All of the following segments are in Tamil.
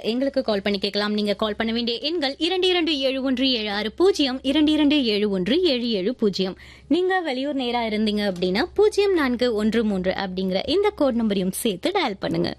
எங்களுக்கு கால் பண்ணி கேட்கலாம் நீங்க கால் பண்ண வேண்டிய எண்கள் இரண்டு இரண்டு ஏழு ஒன்று ஏழு ஆறு பூஜ்ஜியம் இரண்டு இரண்டு ஏழு ஒன்று ஏழு ஏழு பூஜ்ஜியம் நீங்க வெளியூர் நேரா இருந்தீங்க அப்படின்னா பூஜ்ஜியம் நான்கு ஒன்று மூன்று அப்படிங்கிற இந்த கோட் நம்பரையும் சேர்த்து டயல் பண்ணுங்க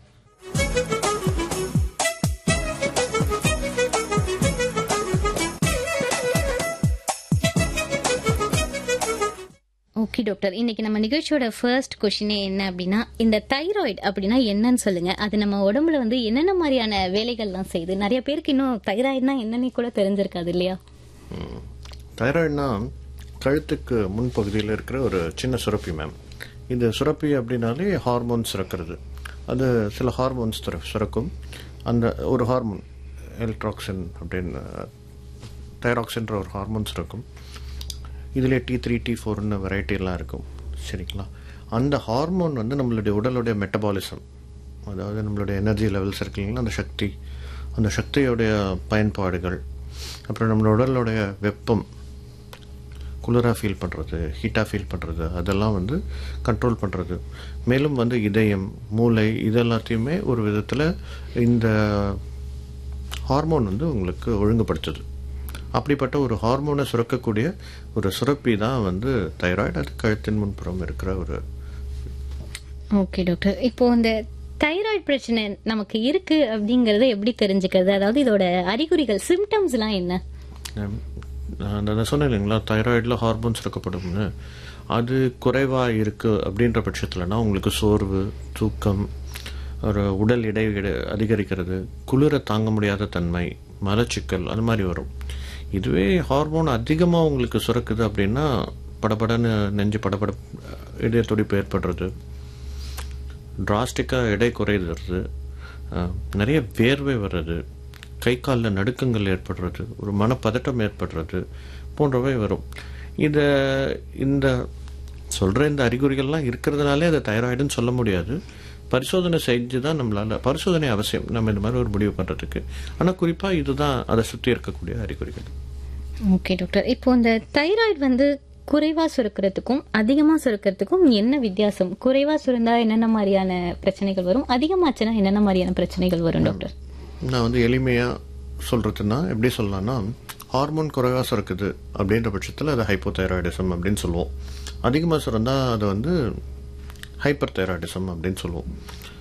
ஓகே டாக்டர் இன்னைக்கு நம்ம நிகழ்ச்சியோட ஃபர்ஸ்ட் கொஷினே என்ன அப்படின்னா இந்த தைராய்டு அப்படின்னா என்னன்னு சொல்லுங்க அது நம்ம உடம்புல வந்து என்னென்ன மாதிரியான வேலைகள்லாம் செய்யுது நிறைய பேருக்கு இன்னும் தைராய்டுனா என்னன்னு கூட தெரிஞ்சிருக்காது இல்லையா தைராய்டுனா கழுத்துக்கு முன்பகுதியில் இருக்கிற ஒரு சின்ன சுரப்பி மேம் இந்த சுரப்பி அப்படின்னாலே ஹார்மோன்ஸ் சுரக்கிறது அது சில ஹார்மோன்ஸ் சுர சுரக்கும் அந்த ஒரு ஹார்மோன் எல்ட்ராக்சின் அப்படின்னு தைராக்சின்ற ஒரு ஹார்மோன்ஸ் இருக்கும் இதில் டி த்ரீ டி ஃபோர்னு வெரைட்டிலாம் இருக்கும் சரிங்களா அந்த ஹார்மோன் வந்து நம்மளுடைய உடலுடைய மெட்டபாலிசம் அதாவது நம்மளுடைய எனர்ஜி லெவல்ஸ் இருக்கு இல்லைங்களா அந்த சக்தி அந்த சக்தியோடைய பயன்பாடுகள் அப்புறம் நம்மளோட உடலுடைய வெப்பம் குளிராக ஃபீல் பண்ணுறது ஹீட்டாக ஃபீல் பண்ணுறது அதெல்லாம் வந்து கண்ட்ரோல் பண்ணுறது மேலும் வந்து இதயம் மூளை இதெல்லாத்தையுமே ஒரு விதத்தில் இந்த ஹார்மோன் வந்து உங்களுக்கு ஒழுங்குபடுத்துது அப்படிப்பட்ட ஒரு ஹார்மோனை சுரக்கக்கூடிய ஒரு சுரப்பி தான் வந்து தைராய்டு அது கழுத்தின் முன்புறம் இருக்கிற ஒரு ஓகே டாக்டர் இப்போ இந்த தைராய்டு பிரச்சனை நமக்கு இருக்கு அப்படிங்கறத எப்படி தெரிஞ்சுக்கிறது அதாவது இதோட அறிகுறிகள் சிம்டம்ஸ் எல்லாம் என்ன ஹம், நான் நான் சொன்னேன் இல்லைங்களா தைராய்டில் ஹார்மோன்ஸ் சுரக்கப்படும்னு அது குறைவாக இருக்குது அப்படின்ற பட்சத்தில்னா உங்களுக்கு சோர்வு தூக்கம் ஒரு உடல் எடை எடை- அதிகரிக்கிறது குளிர தாங்க முடியாத தன்மை மலச்சிக்கல் அது மாதிரி வரும் இதுவே ஹார்மோன் அதிகமாக உங்களுக்கு சுரக்குது அப்படின்னா படபடன்னு நெஞ்சு படபட இதய துடிப்பு ஏற்படுறது டிராஸ்டிக்காக எடை குறையிறது அஹ், நிறைய வேர்வை வர்றது கை காலில் நடுக்கங்கள் ஏற்படுறது ஒரு மனப்பதட்டம் ஏற்படுறது போன்றவை வரும் இதை இந்த சொல்கிற இந்த அறிகுறிகள்லாம் இருக்கிறதுனாலே அதை தைராய்டுன்னு சொல்ல முடியாது பரிசோதனை செஞ்சு தான் நம்மளால் பரிசோதனை அவசியம் நம்ம இந்த மாதிரி ஒரு முடிவு பண்ணுறதுக்கு ஆனால் குறிப்பாக இதுதான் அதை சுற்றி இருக்கக்கூடிய அறிகுறிகள் ஓகே டாக்டர் இப்போ இந்த தைராய்டு வந்து குறைவா சுரக்கிறதுக்கும் அதிகமா சுரக்கிறதுக்கும் என்ன வித்தியாசம் குறைவா சுரந்தா என்னென்ன மாதிரியான பிரச்சனைகள் வரும் அதிகமாச்சுன்னா என்னென்ன மாதிரியான பிரச்சனைகள் வரும் டாக்டர் நான் வந்து எளிமையாக சொல்கிறதுன்னா எப்படி சொல்லலாம்னா ஹார்மோன் குறைவாக சுரக்குது அப்படின்ற பட்சத்தில் அது ஹைப்போதைராய்டிசம் அப்படின்னு சொல்லுவோம் அதிகமாக சுரந்தா அது வந்து ஹைப்பர் தைராய்டிசம் அப்படின்னு சொல்லுவோம்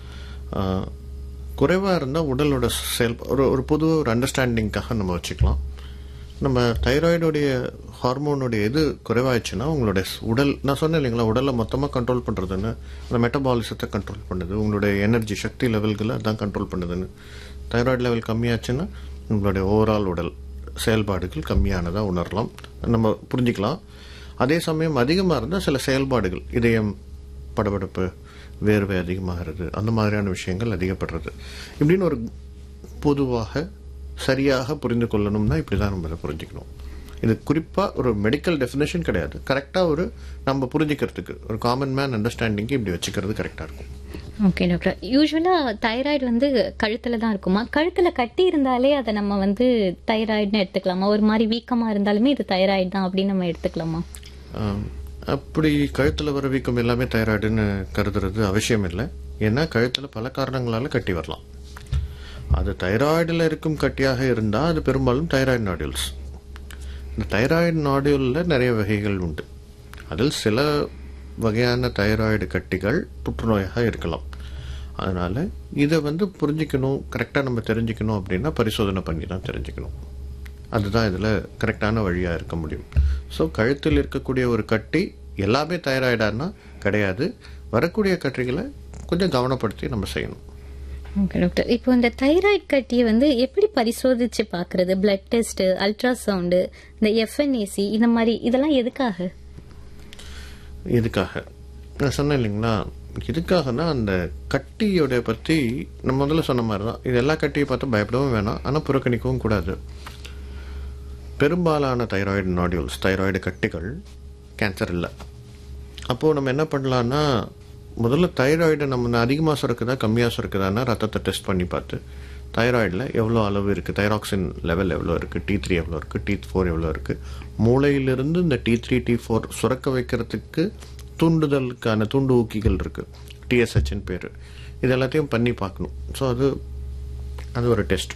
குறைவாக இருந்தால் உடலோட செயல் ஒரு ஒரு பொது ஒரு அண்டர்ஸ்டாண்டிங்காக நம்ம வச்சுக்கலாம் நம்ம தைராய்டுடைய ஹார்மோனுடைய இது குறைவாயிடுச்சுன்னா உங்களுடைய ஸ்- உடல் நான் சொன்னேன் இல்லைங்களா உடலை மொத்தமாக கண்ட்ரோல் பண்ணுறதுன்னு அந்த மெட்டபாலிசத்தை கண்ட்ரோல் பண்ணுது உங்களுடைய எனர்ஜி சக்தி லெவல்களை அதான் கண்ட்ரோல் பண்ணுதுன்னு தைராய்டு லெவல் கம்மியாச்சுன்னா உங்களுடைய ஓவரால் உடல் செயல்பாடுகள் கம்மியானதாக உணரலாம் நம்ம புரிஞ்சுக்கலாம் அதே சமயம் அதிகமாக இருந்தால் சில செயல்பாடுகள் இதயம் படபடப்பு வேர்வை அதிகமாகிறது அந்த மாதிரியான விஷயங்கள் அதிகப்படுறது இப்படின்னு ஒரு பொதுவாக சரியாக புரிந்து கொள்ளணும்னா இப்படி தான் நம்ம இதை புரிஞ்சுக்கணும் இது குறிப்பாக ஒரு மெடிக்கல் டெஃபினேஷன் கிடையாது கரெக்டாக ஒரு நம்ம புரிஞ்சுக்கிறதுக்கு ஒரு காமன் மேன் அண்டர்ஸ்டாண்டிங்க்கு இப்படி வச்சுக்கிறது கரெக்டாக இருக்கும் ஓகே டாக்டர் யூஸ்வலா தைராய்டு வந்து கழுத்துல தான் இருக்குமா கழுத்துல கட்டி இருந்தாலே அதை நம்ம வந்து தைராய்டுன்னு எடுத்துக்கலாமா ஒரு மாதிரி வீக்கமா இருந்தாலுமே இது தைராய்டு தான் அப்படின்னு நம்ம எடுத்துக்கலாமா ஆம், அப்படி கழுத்தில் வர வீக்கம் எல்லாமே தைராய்டுன்னு கருதுறது அவசியம் இல்லை ஏன்னா கழுத்தில் பல காரணங்களால கட்டி வரலாம் அது தைராய்டில் இருக்கும் கட்டியாக இருந்தால் அது பெரும்பாலும் தைராய்டு நாடியூல்ஸ் இந்த தைராய்டு நாடியூலில் நிறைய வகைகள் உண்டு அதில் சில வகையான தைராய்டு கட்டிகள் புற்றுநோயாக இருக்கலாம் அதனால் இதை வந்து புரிஞ்சிக்கணும் கரெக்டாக நம்ம தெரிஞ்சுக்கணும் அப்படின்னா பரிசோதனை பண்ணி தான் தெரிஞ்சுக்கணும் அதுதான் இதில் கரெக்டான வழியாக இருக்க முடியும் ஸோ கழுத்தில் இருக்கக்கூடிய ஒரு கட்டி எல்லாமே தைராய்டானா கிடையாது வரக்கூடிய கட்டிகளை கொஞ்சம் கவனப்படுத்தி நம்ம செய்யணும் ஓகே டாக்டர் இப்போ இந்த தைராய்டு கட்டியை வந்து எப்படி பரிசோதிச்சு பார்க்கறது பிளட் டெஸ்ட் அல்ட்ராசவுண்டு இந்த எஃப்என்ஏசி இந்த மாதிரி இதெல்லாம் எதுக்காக இதுக்காக நான் சொன்னேன் இல்லைங்களா இதுக்காகனா அந்த கட்டியோட பற்றி நம்ம முதல்ல சொன்ன மாதிரி தான் இது எல்லா கட்டியை பார்த்து பயப்படவும் வேணாம் ஆனால் புறக்கணிக்கவும் கூடாது பெரும்பாலான தைராய்டு நாடியூல்ஸ் தைராய்டு கட்டிகள் கேன்சர் இல்லை அப்போது நம்ம என்ன பண்ணலான்னா முதல்ல தைராய்டு நம்ம அதிகமாக சுரக்குதா கம்மியாக சுரக்குதான்னா ரத்தத்தை டெஸ்ட் பண்ணி பார்த்து தைராய்டில் எவ்வளோ அளவு இருக்குது தைராக்சின் லெவல் எவ்வளோ இருக்குது டி த்ரீ எவ்வளோ இருக்குது டி ஃபோர் எவ்வளோ இருக்குது மூளையிலிருந்து இந்த டி த்ரீ டி ஃபோர் சுரக்க வைக்கிறதுக்கு தூண்டுதலுக்கான தூண்டு ஊக்கிகள் இருக்குது டிஎஸ்ஹெச்னு பேர் இது எல்லாத்தையும் பண்ணி பார்க்கணும் ஸோ அது அது ஒரு டெஸ்ட்